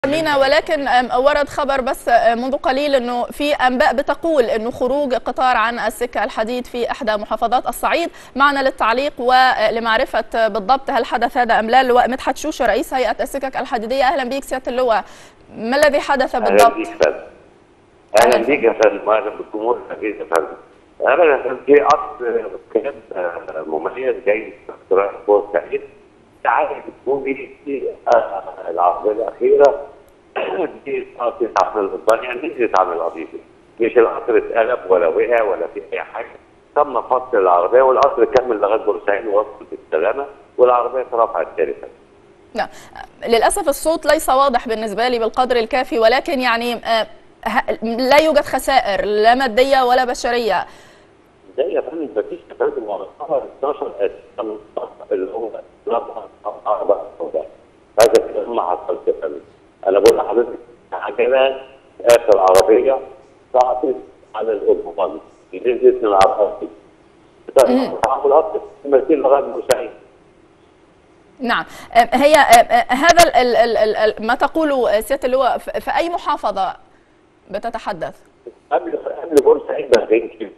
مينا ولكن ورد خبر بس منذ قليل انه في انباء بتقول انه خروج قطار عن السكه الحديد في احدى محافظات الصعيد معنا للتعليق ولمعرفه بالضبط هل حدث هذا ام لا اللواء مدحت شوشه رئيس هيئه السكك الحديديه اهلا بك سياده اللواء ما الذي حدث بالضبط؟ اهلا بيك فندم اهلا بيك يا فندم واهلا بالجمهور الحبيب يا فندم ابدا في قطر كان مميز جاي في رايح بورسعيد تعالى تكون دي العرضيه الاخيره دي قطعت عن الاسبانيا نزلت عن القضيب مش القطر اتقلب ولا وقع ولا في اي حاجه تم فصل العربيه والقطر كمل لغايه بورسعيد ووصلت بالسلامه والعربيه اترفعت تاني لا للاسف الصوت ليس واضح بالنسبه لي بالقدر الكافي ولكن يعني لا يوجد خسائر لا ماديه ولا بشريه زي يا فندم مفيش تفاوت المعتبر 12 اللي هو اربع سوداء هذا الكلام ما حصلش يا فندم انا بقول لحضرتك عجلات اخر عربيه سقطت على الأوتوبان نزلت من العربيه القطر مسير لغايه بورسعيد نعم هي هذا ال ال ال ما تقوله سياده اللواء في اي محافظه بتتحدث؟ قبل قبل بورسعيد ب 40 كيلو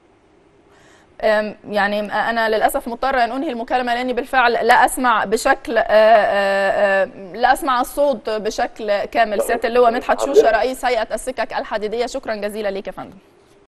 يعني انا للاسف مضطره ان انهي المكالمه لاني بالفعل لا اسمع بشكل لا اسمع الصوت بشكل كامل سياده اللواء مدحت شوشه رئيس هيئه السكك الحديديه شكرا جزيلا ليك يا فندم